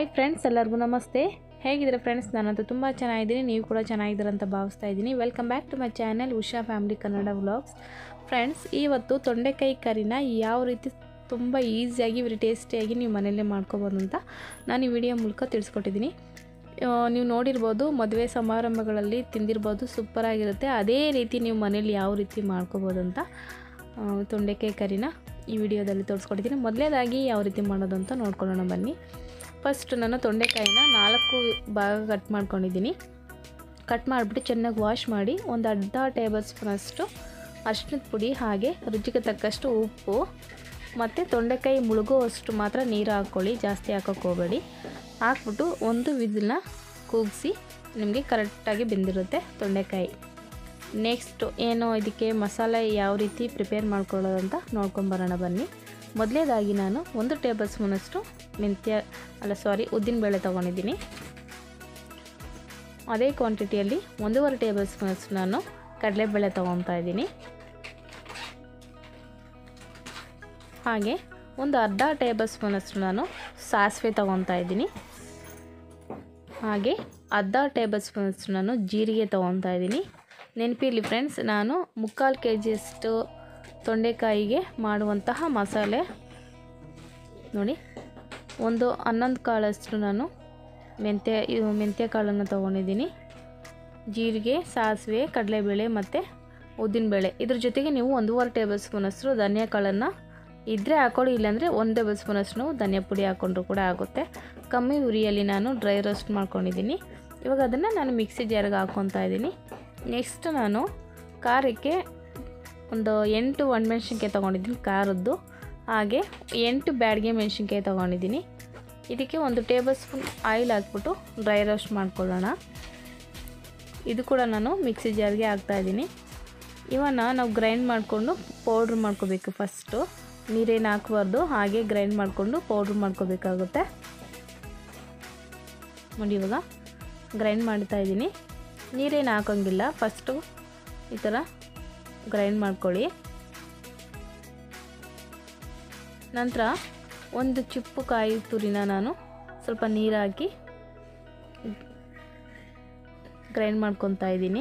hi friends ಎಲ್ಲರಿಗೂ ನಮಸ್ತೆ ಹೇಗಿದ್ದೀರಾ ಫ್ರೆಂಡ್ಸ್ ನಾನಂತೂ ತುಂಬ ಚೆನ್ನಾಗಿದ್ದೀನಿ ನೀವು ಕೂಡ ಚೆನ್ನಾಗಿದ್ದೀರ ಅಂತ ಭಾವಿಸ್ತಾ ಇದ್ದೀನಿ welcome back to my channel Usha family Kannada vlogs friends ಇವತ್ತು ತೊಂಡೆಕಾಯಿ ಕರಿನ ಯಾವ ರೀತಿ ತುಂಬ ಈಸಿಯಾಗಿ ವೆರಿ ಟೇಸ್ಟಿಯಾಗಿ ನೀವು ಮನೆಯಲ್ಲೇ ಮಾಡ್ಕೋಬೋದು ಅಂತ ನಾನು ಈ ವಿಡಿಯೋ ಮೂಲಕ ತಿಳಿಸ್ಕೊಟ್ಟಿದ್ದೀನಿ ಆ, ನೀವು ನೋಡಿರ್ಬೋದು ಮದುವೆ ಸಮಾರಂಭಗಳಲ್ಲಿ ತಿಂದಿರ್ಬೋದು ಸೂಪರಾಗಿರುತ್ತೆ ಅದೇ ರೀತಿ ನೀವು ಮನೇಲಿ ಯಾವ ರೀತಿ ಮಾಡ್ಕೋಬೋದು ಅಂತ ಆ, ತೊಂಡೆಕಾಯಿ ಕರಿನ ಈ ವಿಡಿಯೋದಲ್ಲಿ ತೋರಿಸ್ಕೊಟ್ಟಿದ್ದೀನಿ ಮೊದಲೇದಾಗಿ ಯಾವ ರೀತಿ ಮಾಡೋದು ಅಂತ ನೋಡ್ಕೊಳ್ಳೋಣ ಬನ್ನಿ ಫಸ್ಟ್ ನಾನು ತೊಂಡೆಕಾಯಿನ ನಾಲ್ಕು ಭಾಗ ಕಟ್ ಮಾಡ್ಕೊಂಡಿದ್ದೀನಿ ಕಟ್ ಮಾಡಿಬಿಟ್ಟು ಚೆನ್ನಾಗಿ ವಾಶ್ ಮಾಡಿ ಒಂದು ಅರ್ಧ ಟೇಬಲ್ ಸ್ಪೂನಷ್ಟು ಅರ್ಶಿನದ ಪುಡಿ ಹಾಗೆ ರುಚಿಗೆ ತಕ್ಕಷ್ಟು ಉಪ್ಪು ಮತ್ತು ತೊಂಡೆಕಾಯಿ ಮುಳುಗುವಷ್ಟು ಮಾತ್ರ ನೀರು ಹಾಕ್ಕೊಳ್ಳಿ ಜಾಸ್ತಿ ಹಾಕೋಕೆ ಹೋಗಬೇಡಿ ಹಾಕ್ಬಿಟ್ಟು ಒಂದು ವಿದಿಲ್ನ ಕೂಗಿಸಿ ನಿಮಗೆ ಕರೆಕ್ಟಾಗಿ ಬೆಂದಿರುತ್ತೆ ತೊಂಡೆಕಾಯಿ ನೆಕ್ಸ್ಟು ಏನು ಇದಕ್ಕೆ ಮಸಾಲೆ ಯಾವ ರೀತಿ ಪ್ರಿಪೇರ್ ಮಾಡ್ಕೊಳ್ಳೋದು ಅಂತ ನೋಡ್ಕೊಂಬರೋಣ ಬನ್ನಿ ಮೊದಲೇದಾಗಿ ನಾನು ಒಂದು ಟೇಬಲ್ ಸ್ಪೂನಷ್ಟು ಮೆಂತ್ಯ ಅಲ್ಲ ಸಾರಿ ಉದ್ದಿನಬೇಳೆ ತೊಗೊಂಡಿದ್ದೀನಿ ಅದೇ ಕ್ವಾಂಟಿಟಿಯಲ್ಲಿ ಒಂದೂವರೆ ಟೇಬಲ್ ಸ್ಪೂನಷ್ಟು ನಾನು ಕಡಲೆಬೇಳೆ ತೊಗೊತಾ ಇದ್ದೀನಿ ಹಾಗೆ ಒಂದು ಅರ್ಧ ಟೇಬಲ್ ಸ್ಪೂನಷ್ಟು ನಾನು ಸಾಸಿವೆ ತೊಗೊತಾ ಇದ್ದೀನಿ ಹಾಗೆ ಅರ್ಧ ಟೇಬಲ್ ಸ್ಪೂನಷ್ಟು ನಾನು ಜೀರಿಗೆ ತೊಗೊತಾ ಇದ್ದೀನಿ ನೆನಪಿರಲಿ ಫ್ರೆಂಡ್ಸ್ ನಾನು ಮುಕ್ಕಾಲು ಕೆ ಜಿಯಷ್ಟು ತೊಂಡೆಕಾಯಿಗೆ ಮಾಡುವಂತಹ ಮಸಾಲೆ ನೋಡಿ ಒಂದು ಹನ್ನೊಂದು ಕಾಳಷ್ಟು ನಾನು ಮೆಂತ್ಯ ಇದು ಮೆಂತ್ಯ ಕಾಳನ್ನು ತೊಗೊಂಡಿದ್ದೀನಿ ಜೀರಿಗೆ ಸಾಸಿವೆ ಕಡಲೆಬೇಳೆ ಮತ್ತು ಉದ್ದಿನಬೇಳೆ ಇದ್ರ ಜೊತೆಗೆ ನೀವು ಒಂದೂವರೆ ಟೇಬಲ್ ಸ್ಪೂನಷ್ಟು ಧನಿಯಾ ಕಾಳನ್ನು ಇದ್ದರೆ ಹಾಕೊಳ್ಳಿ ಇಲ್ಲಾಂದರೆ ಒಂದು ಟೇಬಲ್ ಸ್ಪೂನಷ್ಟು ನಾವು ಧನಿಯಾ ಪುಡಿ ಹಾಕ್ಕೊಂಡ್ರು ಕೂಡ ಆಗುತ್ತೆ ಕಮ್ಮಿ ಉರಿಯಲ್ಲಿ ನಾನು ಡ್ರೈ ರೋಸ್ಟ್ ಮಾಡ್ಕೊಂಡಿದ್ದೀನಿ ಇವಾಗ ಅದನ್ನು ನಾನು ಮಿಕ್ಸಿ ಜಾರ್ಗೆ ಹಾಕ್ಕೊತಾ ಇದ್ದೀನಿ ನೆಕ್ಸ್ಟ್ ನಾನು ಖಾರಕ್ಕೆ ಒಂದು ಎಂಟು ಒಣಮೆಣ್ಸಿನ್ಕಾಯಿ ತೊಗೊಂಡಿದ್ದೀನಿ ಖಾರದ್ದು ಹಾಗೆ ಎಂಟು ಬ್ಯಾಡಿಗೆ ಮೆಣಸಿನ್ಕಾಯಿ ತೊಗೊಂಡಿದ್ದೀನಿ ಇದಕ್ಕೆ ಒಂದು ಟೇಬಲ್ ಸ್ಪೂನ್ ಆಯಿಲ್ ಹಾಕ್ಬಿಟ್ಟು ಡ್ರೈ ರೋಸ್ಟ್ ಮಾಡ್ಕೊಳ್ಳೋಣ ಇದು ಕೂಡ ನಾನು ಮಿಕ್ಸಿ ಜಾರ್ಗೆ ಹಾಕ್ತಾಯಿದ್ದೀನಿ ಇವನ್ನ ನಾವು ಗ್ರೈಂಡ್ ಮಾಡಿಕೊಂಡು ಪೌಡ್ರ್ ಮಾಡ್ಕೋಬೇಕು ಫಸ್ಟು ನೀರೇನು ಹಾಕಬಾರ್ದು ಹಾಗೆ ಗ್ರೈಂಡ್ ಮಾಡಿಕೊಂಡು ಪೌಡ್ರ್ ಮಾಡ್ಕೋಬೇಕಾಗುತ್ತೆ ನೋಡಿ ಇವಾಗ ಗ್ರೈಂಡ್ ಮಾಡ್ತಾ ಇದ್ದೀನಿ ನೀರೇನು ಹಾಕೋಂಗಿಲ್ಲ ಫಸ್ಟು ಈ ಥರ ಗ್ರೈಂಡ್ ಮಾಡ್ಕೊಳ್ಳಿ ನಂತರ ಒಂದು ಚಿಪ್ಪು ಕಾಯಿ ತುರಿನ ನಾನು ಸ್ವಲ್ಪ ನೀರು ಹಾಕಿ ಗ್ರೈಂಡ್ ಮಾಡ್ಕೊತಾ ಇದ್ದೀನಿ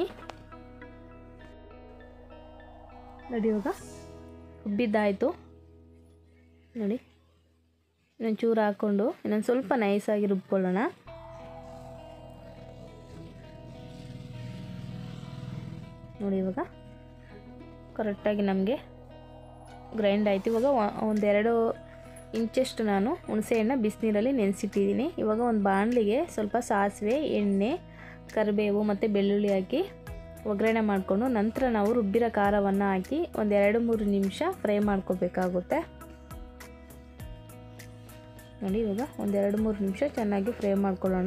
ನೋಡಿ ಇವಾಗ ರುಬ್ಬಿದ್ದಾಯಿತು ನೋಡಿ ಇನ್ನೊಂದು ಚೂರು ಹಾಕ್ಕೊಂಡು ಇನ್ನೊಂದು ಸ್ವಲ್ಪ ನೈಸಾಗಿ ರುಬ್ಕೊಳ್ಳೋಣ ನೋಡಿ ಇವಾಗ ಕರೆಕ್ಟಾಗಿ ನಮಗೆ ಗ್ರೈಂಡ್ ಆಯಿತು ಇವಾಗ ಒ- ಒಂದೆರಡು ಇಂಚಷ್ಟು ನಾನು ಹುಣಸೆಹಣ್ಣು ಬಿಸಿನೀರಲ್ಲಿ ನೆನೆಸಿಟ್ಟಿದ್ದೀನಿ ಇವಾಗ ಒಂದು ಬಾಣಲಿಗೆ ಸ್ವಲ್ಪ ಸಾಸಿವೆ ಎಣ್ಣೆ ಕರಿಬೇವು ಮತ್ತು ಬೆಳ್ಳುಳ್ಳಿ ಹಾಕಿ ಒಗ್ಗರಣೆ ಮಾಡಿಕೊಂಡು ನಂತರ ನಾವು ರುಬ್ಬಿರೋ ಖಾರವನ್ನು ಹಾಕಿ ಒಂದೆರಡು ಮೂರು ನಿಮಿಷ ಫ್ರೈ ಮಾಡ್ಕೋಬೇಕಾಗುತ್ತೆ ನೋಡಿ ಇವಾಗ ಒಂದೆರಡು ಮೂರು ನಿಮಿಷ ಚೆನ್ನಾಗಿ ಫ್ರೈ ಮಾಡ್ಕೊಳ್ಳೋಣ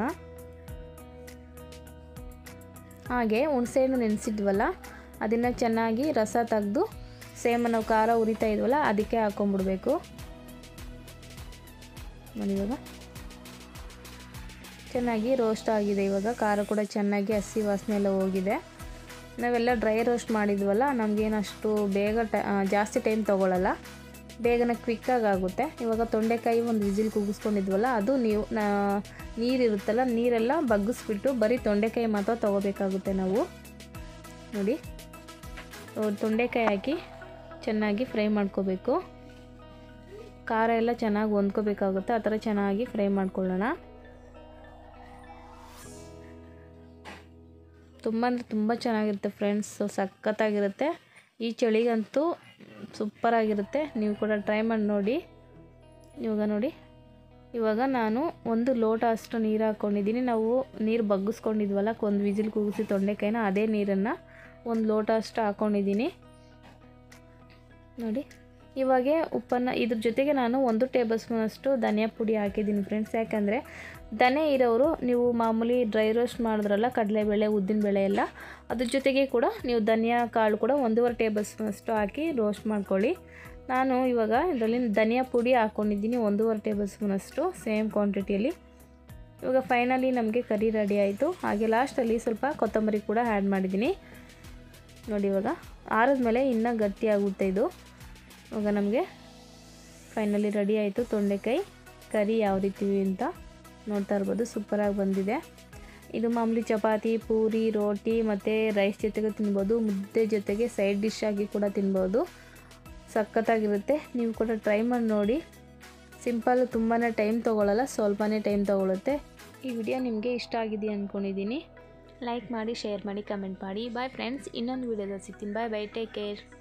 ಹಾಗೆ ಹುಣಸೆಹಣ್ಣು ನೆನೆಸಿದ್ವಲ್ಲ ಅದನ್ನು ಚೆನ್ನಾಗಿ ರಸ ತೆಗೆದು ಸೇಮ್ ನಾವು ಖಾರ ಉರಿತಾ ಇದ್ವಲ್ಲ ಅದಕ್ಕೆ ಹಾಕೊಂಡ್ಬಿಡ್ಬೇಕು ನೋಡಿ ಇವಾಗ ಚೆನ್ನಾಗಿ ರೋಸ್ಟ್ ಆಗಿದೆ ಇವಾಗ ಖಾರ ಕೂಡ ಚೆನ್ನಾಗಿ ಹಸಿ ವಾಸನೆ ಎಲ್ಲ ಹೋಗಿದೆ ನಾವೆಲ್ಲ ಡ್ರೈ ರೋಸ್ಟ್ ಮಾಡಿದ್ವಲ್ಲ ನಮಗೇನು ಅಷ್ಟು ಬೇಗ ಟ ಜಾಸ್ತಿ ಟೈಮ್ ತೊಗೊಳ್ಳಲ್ಲ ಬೇಗನೆ ಕ್ವಿಕ್ಕಾಗಿ ಆಗುತ್ತೆ ಇವಾಗ ತೊಂಡೆಕಾಯಿ ಒಂದು ವಿಸಿಲ್ ಕೂಗಿಸ್ಕೊಂಡಿದ್ವಲ್ಲ ಅದು ನೀವು ನೀರಿರುತ್ತಲ್ಲ ನೀರೆಲ್ಲ ಬಗ್ಗಿಸ್ಬಿಟ್ಟು ಬರೀ ತೊಂಡೆಕಾಯಿ ಮಾತ್ರ ತೊಗೋಬೇಕಾಗುತ್ತೆ ನಾವು ನೋಡಿ ಸೊ, ತೊಂಡೆಕಾಯಿ ಹಾಕಿ ಚೆನ್ನಾಗಿ ಫ್ರೈ ಮಾಡ್ಕೋಬೇಕು ಖಾರ ಎಲ್ಲ ಚೆನ್ನಾಗಿ ಹೊಂದ್ಕೋಬೇಕಾಗುತ್ತೆ ಆ ಥರ ಚೆನ್ನಾಗಿ ಫ್ರೈ ಮಾಡ್ಕೊಳ್ಳೋಣ ತುಂಬ ಅಂದರೆ ತುಂಬ ಚೆನ್ನಾಗಿರುತ್ತೆ ಫ್ರೆಂಡ್ಸ್ ಸಖತ್ತಾಗಿರುತ್ತೆ ಈ ಚಳಿಗಂತೂ ಸೂಪರಾಗಿರುತ್ತೆ ನೀವು ಕೂಡ ಟ್ರೈ ಮಾಡಿ ನೋಡಿ ಇವಾಗ ನೋಡಿ ಇವಾಗ ನಾನು ಒಂದು ಲೋಟ ಅಷ್ಟು ನೀರು ಹಾಕ್ಕೊಂಡಿದ್ದೀನಿ ನಾವು ನೀರು ಬಗ್ಗಿಸ್ಕೊಂಡಿದ್ವಲ್ಲ ಒಂದು ವಿಸಿಲ್ ಕೂಗಿಸಿ ತೊಂಡೆಕಾಯಿನ ಅದೇ ನೀರನ್ನು ಒಂದು ಲೋಟ ಅಷ್ಟು ಹಾಕ್ಕೊಂಡಿದ್ದೀನಿ ನೋಡಿ ಇವಾಗೆ ಉಪ್ಪನ್ನು ಇದ್ರ ಜೊತೆಗೆ ನಾನು ಒಂದು ಟೇಬಲ್ ಸ್ಪೂನಷ್ಟು ಧನಿಯಾ ಪುಡಿ ಹಾಕಿದ್ದೀನಿ ಫ್ರೆಂಡ್ಸ್ ಯಾಕಂದರೆ ದನೆ ಇರೋರು ನೀವು ಮಾಮೂಲಿ ಡ್ರೈ ರೋಸ್ಟ್ ಮಾಡಿದ್ರಲ್ಲ ಕಡಲೆಬೇಳೆ ಉದ್ದಿನಬೇಳೆ ಎಲ್ಲ ಅದ್ರ ಜೊತೆಗೆ ಕೂಡ ನೀವು ಧನಿಯಾ ಕಾಳು ಕೂಡ ಒಂದೂವರೆ ಟೇಬಲ್ ಸ್ಪೂನಷ್ಟು ಹಾಕಿ ರೋಸ್ಟ್ ಮಾಡ್ಕೊಳ್ಳಿ ನಾನು ಇವಾಗ ಇದರಲ್ಲಿ ಧನಿಯಾ ಪುಡಿ ಹಾಕ್ಕೊಂಡಿದ್ದೀನಿ ಒಂದೂವರೆ ಟೇಬಲ್ ಸ್ಪೂನಷ್ಟು ಸೇಮ್ ಕ್ವಾಂಟಿಟಿಯಲ್ಲಿ ಇವಾಗ ಫೈನಲಿ ನಮಗೆ ಕರಿ ರೆಡಿ ಆಯಿತು ಹಾಗೆ ಲಾಸ್ಟಲ್ಲಿ ಸ್ವಲ್ಪ ಕೊತ್ತಂಬರಿ ಕೂಡ ಆ್ಯಡ್ ಮಾಡಿದ್ದೀನಿ ನೋಡಿ ಇವಾಗ ಆರಿದ್ಮೇಲೆ ಇನ್ನೂ ಗಟ್ಟಿಯಾಗುತ್ತೆ ಇದು ಇವಾಗ ನಮಗೆ ಫೈನಲಿ ರೆಡಿ ಆಯಿತು ತೊಂಡೆಕಾಯಿ ಕರಿ ಯಾವ ರೀತಿ ಅಂತ ನೋಡ್ತಾ ಇರ್ಬೋದು ಸೂಪರಾಗಿ ಬಂದಿದೆ ಇದು ಮಾಮೂಲಿ ಚಪಾತಿ ಪೂರಿ ರೋಟಿ ಮತ್ತು ರೈಸ್ ಜೊತೆಗೆ ತಿನ್ಬೋದು ಮುದ್ದೆ ಜೊತೆಗೆ ಸೈಡ್ ಡಿಶ್ ಆಗಿ ಕೂಡ ತಿನ್ಬೋದು ಸಖತ್ತಾಗಿರುತ್ತೆ ನೀವು ಕೂಡ ಟ್ರೈ ಮಾಡಿ ನೋಡಿ ಸಿಂಪಲ್ ತುಂಬಾ ಟೈಮ್ ತೊಗೊಳ್ಳಲ್ಲ ಸ್ವಲ್ಪನೇ ಟೈಮ್ ತೊಗೊಳುತ್ತೆ ಈ ವಿಡಿಯೋ ನಿಮಗೆ ಇಷ್ಟ ಆಗಿದೆ ಅಂದ್ಕೊಂಡಿದ್ದೀನಿ ಲೈಕ್ ಮಾಡಿ ಶೇರ್ ಮಾಡಿ ಕಮೆಂಟ್ ಮಾಡಿ ಬಾಯ್ ಫ್ರೆಂಡ್ಸ್ ಇನ್ನೊಂದು ವಿಡಿಯೋದಲ್ಲಿ ಸಿಗ್ತೀನಿ ಬಾಯ್ ಬೈ ಟೇಕ್ ಕೇರ್